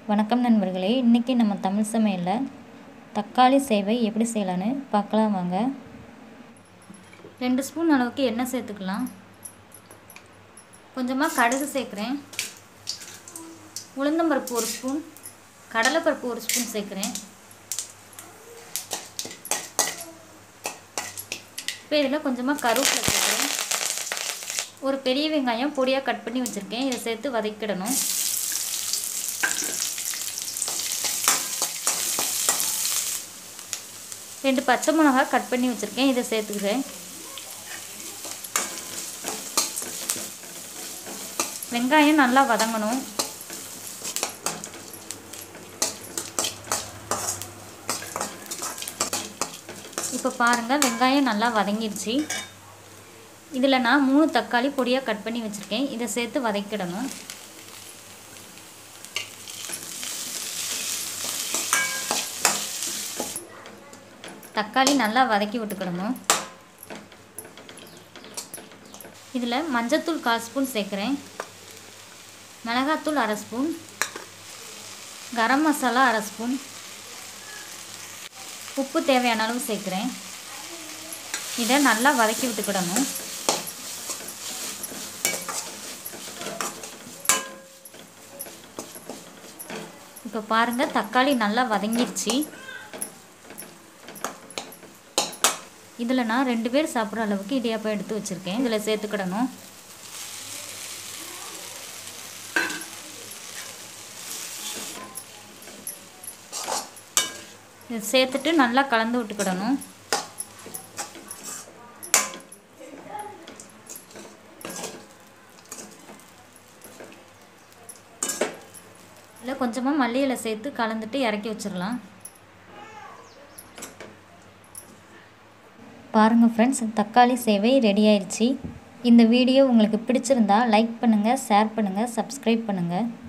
வணக்கம் நண்பர்களே இன்றைக்கி நம்ம தமிழ் சமையலில் தக்காளி சேவை எப்படி செய்யலான்னு பார்க்கலாம் வாங்க ரெண்டு ஸ்பூன் அளவுக்கு எண்ணெய் சேர்த்துக்கலாம் கொஞ்சமாக கடுகு சேர்க்குறேன் உளுந்தம்பருப்பு ஒரு ஸ்பூன் கடலைப்பருப்பு ஒரு ஸ்பூன் சேர்க்குறேன் இப்போ இதில் கொஞ்சமாக கருவேப்பிலை சேர்க்குறேன் ஒரு பெரிய வெங்காயம் பொடியாக கட் பண்ணி வச்சுருக்கேன் இதை சேர்த்து வதக்கிடணும் ரெண்டு பச்சை மிளகா கட் பண்ணி வச்சுருக்கேன் இதை சேர்த்துக்கிறேன் வெங்காயம் நல்லா வதங்கணும் இப்போ பாருங்கள் வெங்காயம் நல்லா வதங்கிடுச்சு இதில் நான் மூணு தக்காளி பொடியாக கட் பண்ணி வச்சுருக்கேன் இதை சேர்த்து வதக்கிடணும் தக்காளி நல்லா வதக்கி விட்டுக்கிடணும் இதில் மஞ்சத்தூள் கால் ஸ்பூன் சேர்க்குறேன் மிளகாத்தூள் அரை ஸ்பூன் கரம் மசாலா அரை ஸ்பூன் உப்பு தேவையான அளவு சேர்க்குறேன் இதை நல்லா வதக்கி விட்டுக்கிடணும் இப்போ பாருங்கள் தக்காளி நல்லா வதங்கிருச்சு இதில் நான் ரெண்டு பேர் சாப்பிட்ற அளவுக்கு இடியாப்பம் எடுத்து வச்சுருக்கேன் இதில் சேர்த்துக்கிடணும் இதை சேர்த்துட்டு நல்லா கலந்து விட்டுக்கிடணும் இல்லை கொஞ்சமாக மல்லி இலை சேர்த்து கலந்துட்டு இறக்கி வச்சிடலாம் பாருங்கள் ஃப்ரெண்ட்ஸ் தக்காளி சேவை ரெடி ஆயிடுச்சு இந்த வீடியோ உங்களுக்கு பிடிச்சிருந்தா லைக் பண்ணுங்கள் ஷேர் பண்ணுங்கள் சப்ஸ்கிரைப் பண்ணுங்கள்